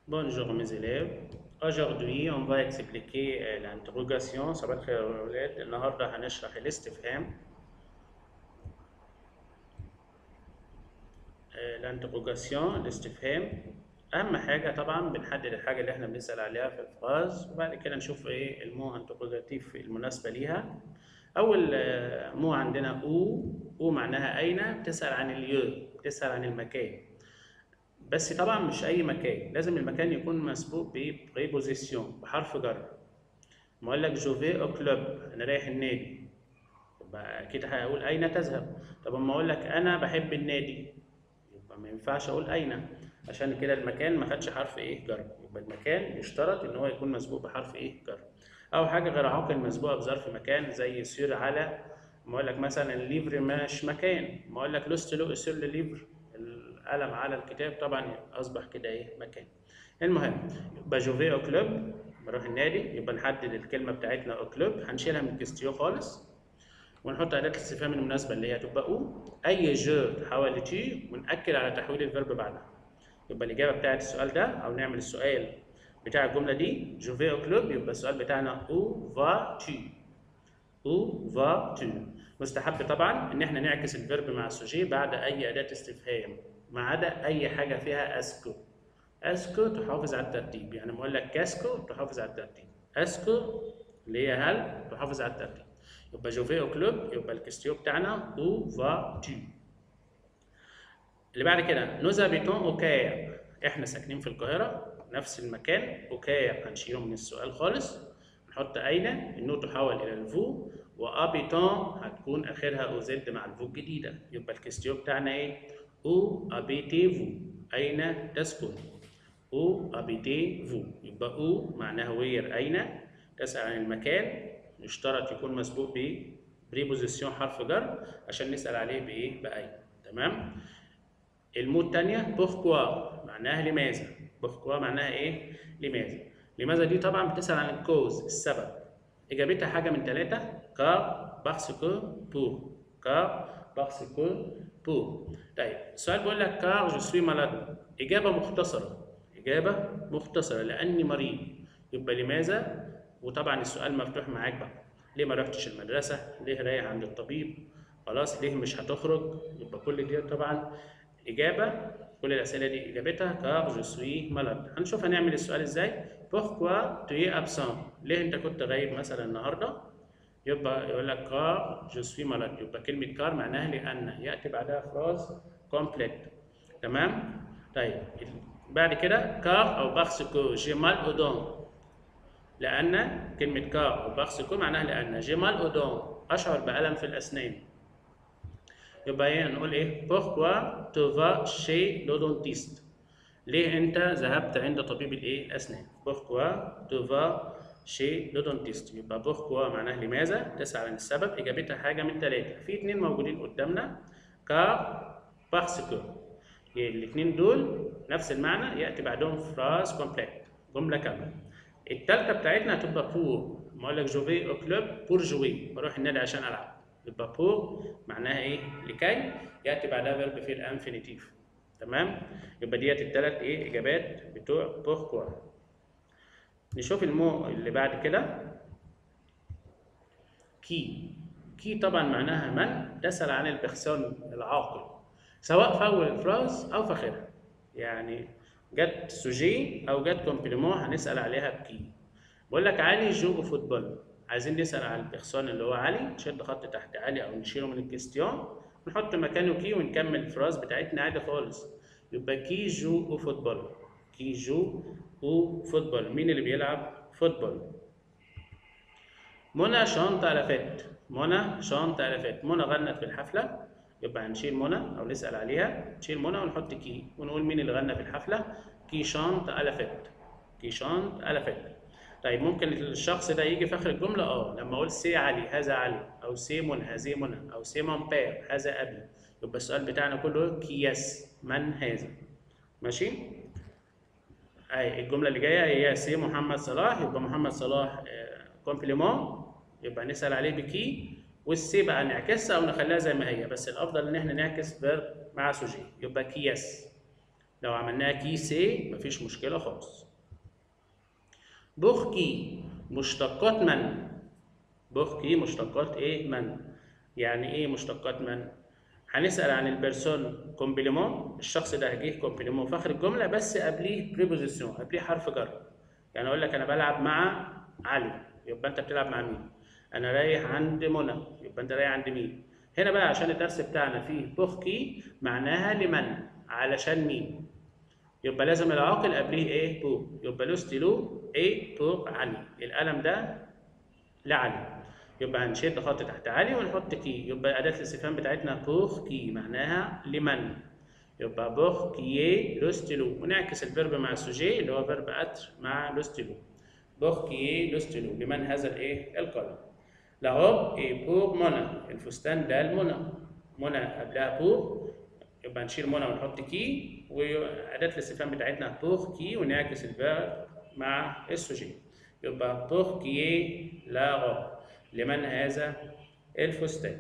Bonjour mes élèves. Aujourd'hui, on va expliquer euh, l'interrogation. صباح الخير يا أولاد. النهاردة هنشرح الاستفهام. آه، الانتروجاسيون الاستفهام أهم حاجة طبعا بنحدد الحاجة اللي احنا بنسأل عليها في الفراز وبعد كده نشوف ايه المو انتروجاتيف المناسبة ليها. أول آه، مو عندنا أو أو معناها أين بتسأل عن اليو بتسأل عن المكان. بس طبعا مش اي مكان لازم المكان يكون مسبوق ببريبوزيسيون بحرف جر ما اقول لك جوفي او كلوب انا رايح النادي يبقى اكيد هقول اين تذهب طب اما اقول لك انا بحب النادي يبقى ما ينفعش اقول اين عشان كده المكان ما خدش حرف ايه جر يبقى المكان يشترط ان هو يكون مسبوق بحرف ايه جر او حاجه غير عاقل مسبوقه بظرف مكان زي سير على ما اقول لك مثلا الليفر مش مكان ما اقول لك لوست لو سير ليفر القلم على الكتاب طبعا اصبح كده ايه مكان المهم يبقى جوفي او كلوب بروح النادي يبقى نحدد الكلمه بتاعتنا او كلوب هنشيلها من الكستيو خالص ونحط اداه الاستفهام المناسبه اللي هي تبقى او اي جو تحول لتي ونأكد على تحويل الفيرب بعدها يبقى الاجابه بتاعت السؤال ده او نعمل السؤال بتاع الجمله دي جوفي او كلوب يبقى السؤال بتاعنا او فا تي او فا تي مستحب طبعا ان احنا نعكس الفيرب مع السوجي بعد اي اداه استفهام ما عدا اي حاجه فيها اسكو اسكو تحافظ على الترتيب يعني بقول لك كاسكو تحافظ على الترتيب اسكو اللي هي هل تحافظ على الترتيب يبقى جوفي او كلوب يبقى الكستيو بتاعنا او فا تي اللي بعد كده نوز هابيتون او كاير احنا ساكنين في القاهره نفس المكان اوكاير هنشيله من السؤال خالص نحط اين النو تحول الى الفو وابيتون هتكون اخرها او زد مع الفو الجديده يبقى الكستيو بتاعنا ايه Où habitez-vous؟ أين تسكن؟ Où habitez-vous؟ يبقى où معناها وير أين؟ تسأل عن المكان يشترط يكون مسبوق ب بريبوزيسيون حرف جر عشان نسأل عليه بإيه؟ بأين تمام؟ المو التانية بوركوا معناها لماذا؟ بوركوا معناها إيه؟ لماذا؟ لماذا دي طبعا بتسأل عن الكوز السبب إجابتها حاجة من ثلاثة كار باسكو بور كار باسكو بور طيب السؤال بيقول لك كار جو سوي مالاد اجابه مختصره اجابه مختصره لاني مريض يبقى لماذا وطبعا السؤال مفتوح معاك بقى ليه ما رحتش المدرسه ليه رايح عند الطبيب خلاص ليه مش هتخرج يبقى كل دي طبعا اجابه كل الاسئله دي اجابتها كار جو سوي مالاد هنشوف هنعمل السؤال ازاي بوركوا tu es absent ليه انت كنت غايب مثلا النهارده يبقى يقول لك كار جو سوي مالاد يبقى كلمة كار معناها لأن يأتي بعدها فراز كومبليت تمام؟ طيب بعد كده كار أو بارسكو جي مال أودون لأن كلمة كار أو بارسكو معناها لأن جي مال أودون أشعر بألم في الأسنان يبقى هنا نقول إيه؟ بوركوا تو فا شي لودونتيست ليه أنت ذهبت عند طبيب الإيه؟ الأسنان؟ بوركوا تو فا شيء لودونتيست يبقى بوركوا معناه لماذا تسأل عن السبب إجابتها حاجة من ثلاثة في اتنين موجودين قدامنا كار بارسكو الاثنين دول نفس المعنى يأتي بعدهم فراز كومبليت جملة كاملة التالتة بتاعتنا هتبقى بور ما أقول لك جوفي أو كلوب بور جوي بروح النادي عشان ألعب يبقى بور معناها إيه لكي يأتي بعدها فيرب في الانفينيتيف تمام يبقى ديت التلات إيه إجابات بتوع بوركوا نشوف المو اللي بعد كده كي كي طبعا معناها من تسأل عن البخسون العاقل سواء في أول الفراز أو في آخرها يعني جت سوجي أو جت كومبليمون هنسأل عليها بكي بقول لك علي جو فوتبول عايزين نسأل على البخسون اللي هو علي نشد خط تحت علي أو نشيله من الكستيون نحط مكانه كي ونكمل الفراز بتاعتنا عادي خالص يبقى كي جو أو فوتبول كي جو أو فوتبول مين اللي بيلعب فوتبول منى شانت على فات منى شانت على فات منى غنت في الحفلة يبقى هنشيل منى أو نسأل عليها نشيل منى ونحط كي ونقول مين اللي غنى في الحفلة كي شانت على فات كي شانت على فات طيب ممكن الشخص ده يجي في آخر الجملة اه لما أقول سي علي هذا علي أو سي منى هذه منى أو سي مون بير هذا أبي يبقى السؤال بتاعنا كله كياس من هذا ماشي اي الجمله اللي جايه هي سي محمد صلاح يبقى محمد صلاح كومبليمون يبقى نسال عليه بكي والسي بقى نعكسها او نخليها زي ما هي بس الافضل ان احنا نعكس فيرب مع سوجي يبقى كياس لو عملناها كي سي مفيش مشكلة خالص بوخكي مشتقات من بوخكي مشتقات ايه من يعني ايه مشتقات من هنسأل عن البيرسون كومبليمون الشخص ده هجيه كومبليمون في آخر الجملة بس قبليه بريبوزيسيون قبليه حرف جر يعني أقول لك أنا بلعب مع علي يبقى أنت بتلعب مع مين؟ أنا رايح عند منى يبقى أنت رايح عند مين؟ هنا بقى عشان الدرس بتاعنا فيه بوخكي معناها لمن؟ علشان مين؟ يبقى لازم العاقل قبليه ايه؟ بو يبقى لو ستيلو ايه بو علي القلم ده لعلي يبقى هنشد خط تحت علي ونحط كي يبقى أداة الاستفهام بتاعتنا بوخ كي معناها لمن يبقى بوخ كيي لو ستيلو ونعكس الفيرب مع السوجي اللي هو فيرب أتر مع لو ستيلو بوخ كيي لو ستيلو لمن هذا الايه القلم لا روب اي بور منى الفستان ده لمنى منى قبلها بور يبقى نشيل منى ونحط كي وأداة الاستفهام بتاعتنا بوخ كي ونعكس الفيرب مع السوجي يبقى بوخ كيي لا روب لمن هذا الفستان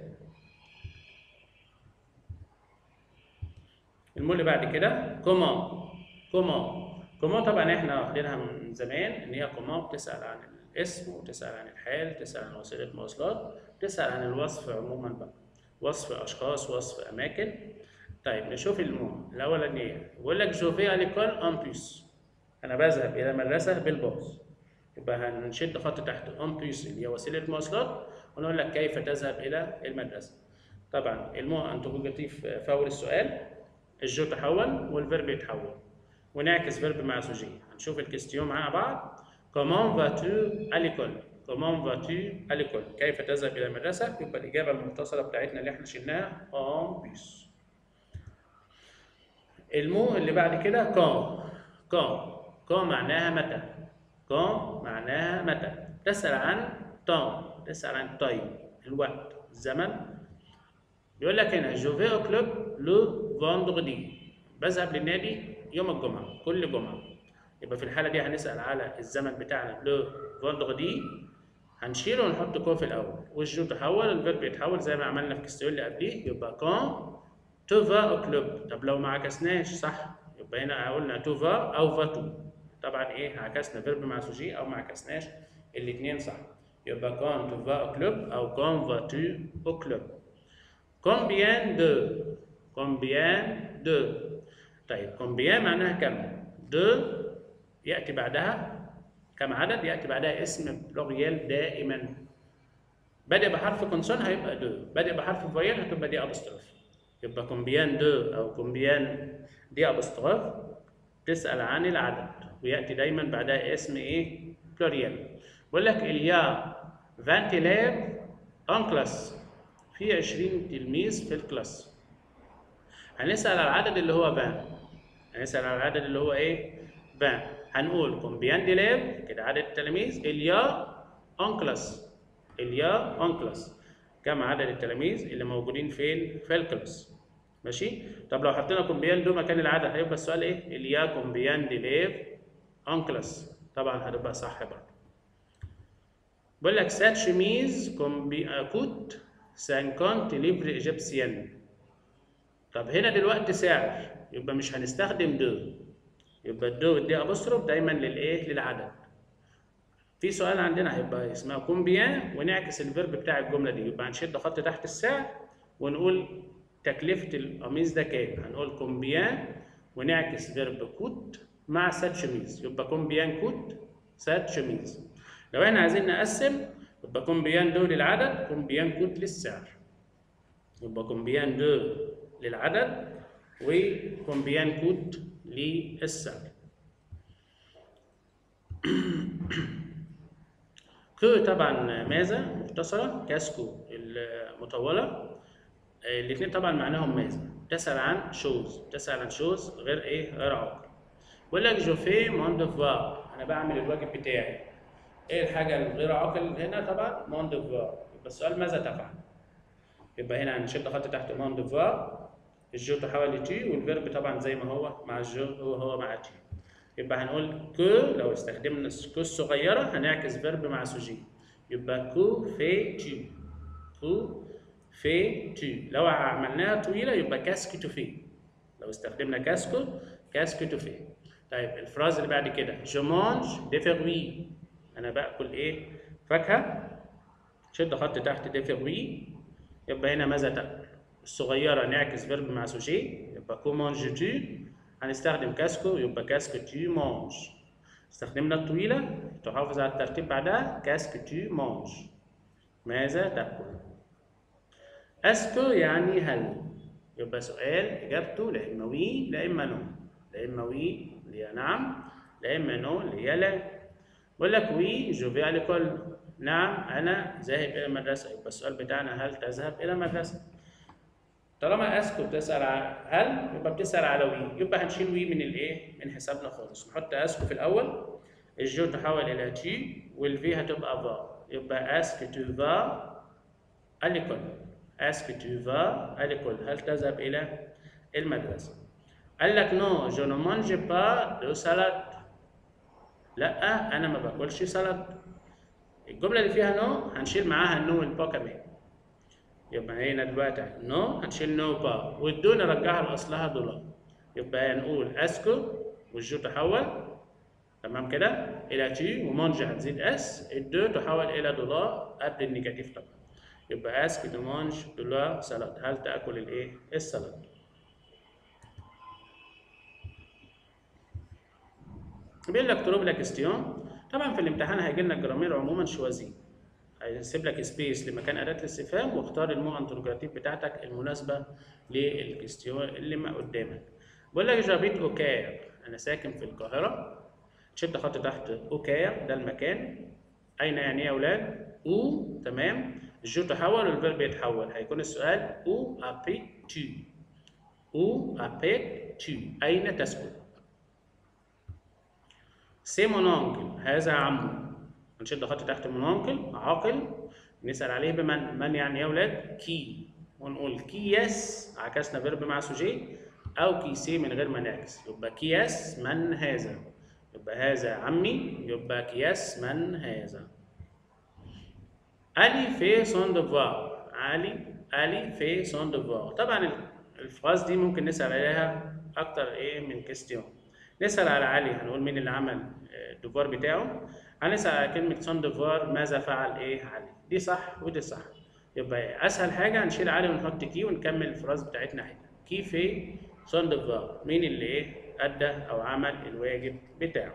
المول اللي بعد كده كومون كومون كومون طبعا احنا واخدينها من زمان ان هي كومون بتسال عن الاسم وتسال عن الحال تسال عن وسيله مواصلات تسال عن الوصف عموما بقى وصف اشخاص وصف اماكن طيب نشوف المو الاولانيه بيقول لك جو في ليكول ان بوس انا بذهب الى المدرسه بالباص يبقى هنشد خط تحت اون بيس اللي هي وسيله مواصلات ونقول لك كيف تذهب الى المدرسه. طبعا المو انتروجاتيف فور السؤال الجو تحول والفيرب يتحول ونعكس فيرب مع سوجي هنشوف الكيستيون مع بعض كومون فاتو à l'école كومون فاتو à l'école كيف تذهب الى المدرسه يبقى الاجابه المختصره بتاعتنا اللي احنا شلناها اون بيس المو اللي بعد كده كون كون كون معناها متى كون معناها متى تسأل عن تون تسأل عن تايم الوقت الزمن بيقول لك هنا جو في او كلوب لو فوندغدي بذهب للنادي يوم الجمعة كل جمعة يبقى في الحالة دي هنسأل على الزمن بتاعنا لو فوندغدي هنشيله ونحط كون في الأول والجو تحول الفيرب يتحول زي ما عملنا في الكستيون اللي قبليه يبقى كون تو فا او كلوب طب لو ما عكسناش صح يبقى هنا قلنا تو فا أو فاتو طبعا ايه عكسنا فيرب مع سوجي او ما عكسناش الاثنين صح يبقى كون تو فا او كلوب او كون فاتو او كلوب كومبيان دو كومبيان دو طيب كومبيان معناها كم دو ياتي بعدها كم عدد ياتي بعدها اسم بلوريال دائما بادئ بحرف كونسون هيبقى دو بادئ بحرف فويل هتبقى دي ابوستروف يبقى كومبيان دو او كومبيان دي ابوستروف تسال عن العدد وياتي دايما بعدها اسم ايه بلوريال بقول لك اليا 20 élèves en classe في 20 تلميذ في الكلاس هنسال على العدد اللي هو 20 هنسال على العدد اللي هو ايه 20 هنقول combien d'élèves كده عدد التلاميذ اليا en classe اليا en classe كم عدد التلاميذ اللي موجودين فين في الكلاس ماشي طب لو حطينا كومبيان دو مكان العدد هيبقى السؤال ايه اليا كومبيان ديليف ان كلاس طبعا هتبقى صح برضه بقول لك سات شميز كومبي كوت 50 ليفر ايجيبسيان طب هنا دلوقتي سعر يبقى مش هنستخدم دو يبقى الدو دي ابوستروف دايما للايه للعدد في سؤال عندنا هيبقى اسمها كومبيان ونعكس الفيرب بتاع الجمله دي يبقى هنشد خط تحت السعر ونقول تكلفه القميص ده كام هنقول كومبيان ونعكس فيرب كوت مع سات شميز يبقى كومبيان كوت سات شميز لو احنا عايزين نقسم يبقى كومبيان دو للعدد كومبيان كوت للسعر يبقى كومبيان دو للعدد وكومبيان كوت للسعر كو طبعا ماذا مختصرة كاسكو المطولة الاثنين طبعا معناهم ماذا تسأل عن شوز تسأل عن شوز غير ايه غير عاقل بقول لك جو في مون ديفوار انا بعمل الواجب بتاعي ايه الحاجة الغير عاقل هنا طبعا مون ديفوار يبقى السؤال ماذا تفعل يبقى هنا هنشد خط تحت مون ديفوار الجو تحول لتي والفيرب طبعا زي ما هو مع الجو هو هو مع تي يبقى هنقول كو لو استخدمنا كو الصغيرة هنعكس فيرب مع سوجي يبقى كو في تي كو في تي لو عملناها طويلة يبقى كاسكي تو في لو استخدمنا كاسكو كاسكو تو في طيب الفراز اللي بعد كده جو مانج دي فروي انا باكل ايه فاكهه شد خط تحت دي فروي يبقى هنا ماذا تاكل الصغيره نعكس فيرب مع سوجي يبقى كو مانج تو هنستخدم كاسكو يبقى كاسكو تو مانج استخدمنا الطويله تحافظ على الترتيب بعدها كاسكو تو مانج ماذا تاكل اسكو يعني هل يبقى سؤال اجابته لا اما وي لا اما نو لا اما وي اللي هي نعم لا اما نو اللي هي لا بقول لك وي جو في ليكول نعم انا ذاهب الى المدرسه يبقى السؤال بتاعنا هل تذهب الى المدرسه طالما اسكو بتسال على هل يبقى بتسال على وي يبقى هنشيل وي من الايه من حسابنا خالص نحط اسكو في الاول الجو تحول الى تي والفي هتبقى فا يبقى اسك تو فا اليكول اسك تو فا اليكول هل تذهب الى المدرسه قال لك نو جو نو مانج با دو سالاد لا انا ما باكلش سلطه الجمله اللي فيها نو هنشيل معاها النو والبا كمان يبقى هنا دلوقتي نو هنشيل نو با والدو نرجعها لاصلها دولار يبقى نقول اسكو والجو تحول تمام كده الى تي ومانج هتزيد اس الدو تحول الى دولار قبل النيجاتيف طبعا يبقى اسك دو مانج دولار سلطه هل تاكل الايه السلطه بيقول لك طلب لك كيستيون طبعا في الامتحان هيجي لنا الجرامير عموما شوازي هيسيب لك سبيس لمكان اداه الاستفهام واختار المو انتروجاتيف بتاعتك المناسبه للكيستيون اللي ما قدامك بقول لك جابيت اوكير انا ساكن في القاهره تشد خط تحت اوكير ده المكان اين يعني يا اولاد او تمام الجو تحول والفيرب يتحول هيكون السؤال او ابي تو او ابي تو اين تسكن سي مون اونكل هذا عمه نشد خط تحت مون اونكل عاقل نسال عليه بمن من يعني يا اولاد كي ونقول كياس عكسنا فيرب مع سوجي او كيسي من غير ما نعكس يبقى كياس من هذا يبقى هذا عمي يبقى كياس من هذا علي في سون ديفوار علي علي في سون ديفوار طبعا الفراز دي ممكن نسال عليها اكتر ايه من كيستيون نسال على علي هنقول مين اللي عمل الديفوار بتاعه هنسال على كلمه سون ديفوار ماذا فعل ايه علي دي صح ودي صح يبقى اسهل حاجه هنشيل علي ونحط كي ونكمل الفراز بتاعتنا هنا كي في سون ديفوار مين اللي ايه ادى او عمل الواجب بتاعه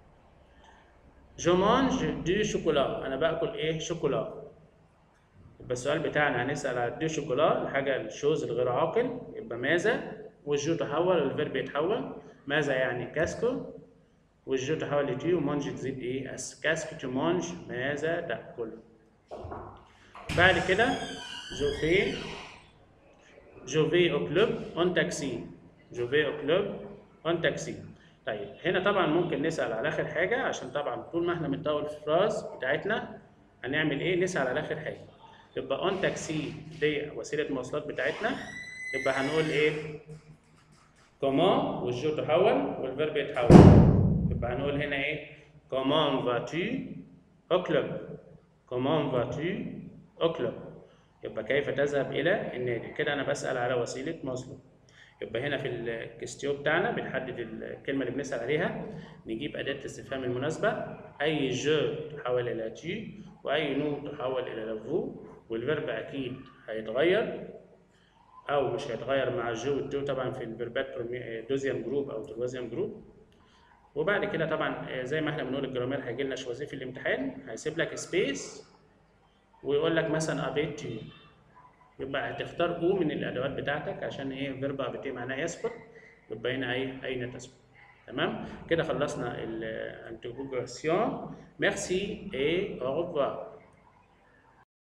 جو مانج دو شوكولا انا باكل ايه شوكولا يبقى السؤال بتاعنا هنسال على دو شوكولا الحاجه الشوز الغير عاقل يبقى ماذا والجو تحول والفيرب يتحول ماذا يعني كاسكو والجو تحول لتي ومانج تزيد ايه اس كاسكو تو مانج ماذا تاكل بعد كده جو في جو في او كلوب اون تاكسي جو في او كلوب اون تاكسي طيب هنا طبعا ممكن نسال على اخر حاجه عشان طبعا طول ما احنا بنطول في الفراز بتاعتنا هنعمل ايه نسال على اخر حاجه يبقى اون تاكسي دي وسيله المواصلات بتاعتنا يبقى هنقول ايه كومون والجو تحول والفيرب يتحول يبقى هنقول هنا ايه كومون فاتو او كلوب كومون فاتو او كلوب يبقى كيف تذهب الى النادي كده انا بسال على وسيله مواصلات يبقى هنا في الكستيو بتاعنا بنحدد الكلمه اللي بنسال عليها نجيب اداه الاستفهام المناسبه اي جو تحول الى تي واي نو تحول الى لافو والفيرب اكيد هيتغير او مش هيتغير مع جو والتو طبعا في الفيربات دوزيام جروب او تروازيام جروب وبعد كده طبعا زي ما احنا بنقول الجرامير هيجي لنا شوازيه في الامتحان هيسيب لك سبيس ويقول لك مثلا ابيت تو يبقى هتختار او من الادوات بتاعتك عشان ايه فيرب ابيتي معناه يسقط يبقى هنا ايه اين تسقط تمام كده خلصنا الانتروجاسيون ميرسي اي او ريفوار